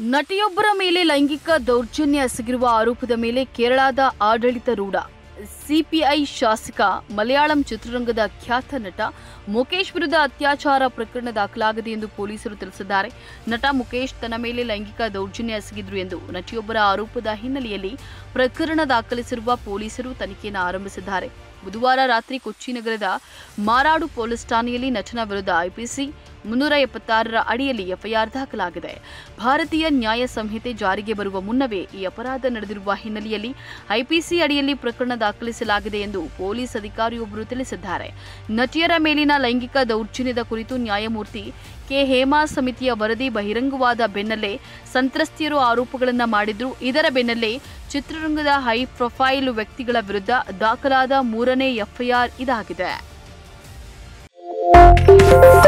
ನಟಿಯೊಬ್ಬರ ಮೇಲೆ ಲೈಂಗಿಕ ದೌರ್ಜನ್ಯ ಎಸಗಿರುವ ಆರೋಪದ ಮೇಲೆ ಕೇರಳದ ಆಡಳಿತಾರೂಢ ಸಿಪಿಐ ಶಾಸಕ ಮಲಯಾಳಂ ಚಿತ್ರರಂಗದ ಖ್ಯಾತ ನಟ ಮುಖೇಶ್ ವಿರುದ್ಧ ಅತ್ಯಾಚಾರ ಪ್ರಕರಣ ದಾಖಲಾಗಿದೆ ಎಂದು ಪೊಲೀಸರು ತಿಳಿಸಿದ್ದಾರೆ ನಟ ಮುಖೇಶ್ ತನ್ನ ಮೇಲೆ ಲೈಂಗಿಕ ದೌರ್ಜನ್ಯ ಎಸಗಿದ್ರು ಎಂದು ನಟಿಯೊಬ್ಬರ ಆರೋಪದ ಹಿನ್ನೆಲೆಯಲ್ಲಿ ಪ್ರಕರಣ ದಾಖಲಿಸಿರುವ ಪೊಲೀಸರು ತನಿಖೆಯನ್ನು ಆರಂಭಿಸಿದ್ದಾರೆ ಬುಧವಾರ ರಾತ್ರಿ ಕೊಚ್ಚಿ ನಗರದ ಮಾರಾಡು ಪೊಲೀಸ್ ಠಾಣೆಯಲ್ಲಿ ನಟನ ವಿರುದ್ಧ ಐಪಿಸಿ ಮುನ್ನೂರ ಎಪ್ಪತ್ತಾರರ ಅಡಿಯಲ್ಲಿ ಎಫ್ಐಆರ್ ದಾಖಲಾಗಿದೆ ಭಾರತೀಯ ನ್ಯಾಯ ಸಂಹಿತೆ ಜಾರಿಗೆ ಬರುವ ಮುನ್ನವೇ ಈ ಅಪರಾಧ ನಡೆದಿರುವ ಹಿನ್ನೆಲೆಯಲ್ಲಿ ಐಪಿಸಿ ಅಡಿಯಲ್ಲಿ ಪ್ರಕರಣ ದಾಖಲಿಸಲಾಗಿದೆ ಎಂದು ಪೊಲೀಸ್ ಅಧಿಕಾರಿಯೊಬ್ಬರು ತಿಳಿಸಿದ್ದಾರೆ ನಟಿಯರ ಮೇಲಿನ ಲೈಂಗಿಕ ದೌರ್ಜನ್ಯದ ಕುರಿತು ನ್ಯಾಯಮೂರ್ತಿ ಕೆ ಹೇಮಾ ಸಮಿತಿಯ ವರದಿ ಬಹಿರಂಗವಾದ ಬೆನ್ನಲ್ಲೇ ಸಂತ್ರಸ್ತಿಯರು ಆರೋಪಗಳನ್ನು ಮಾಡಿದ್ರು ಇದರ ಬೆನ್ನಲ್ಲೇ ಚಿತ್ರರಂಗದ ಹೈ ಪ್ರೊಫೈಲ್ ವ್ಯಕ್ತಿಗಳ ವಿರುದ್ಧ ದಾಖಲಾದ ಮೂರನೇ ಎಫ್ಐಆರ್ ಇದಾಗಿದೆ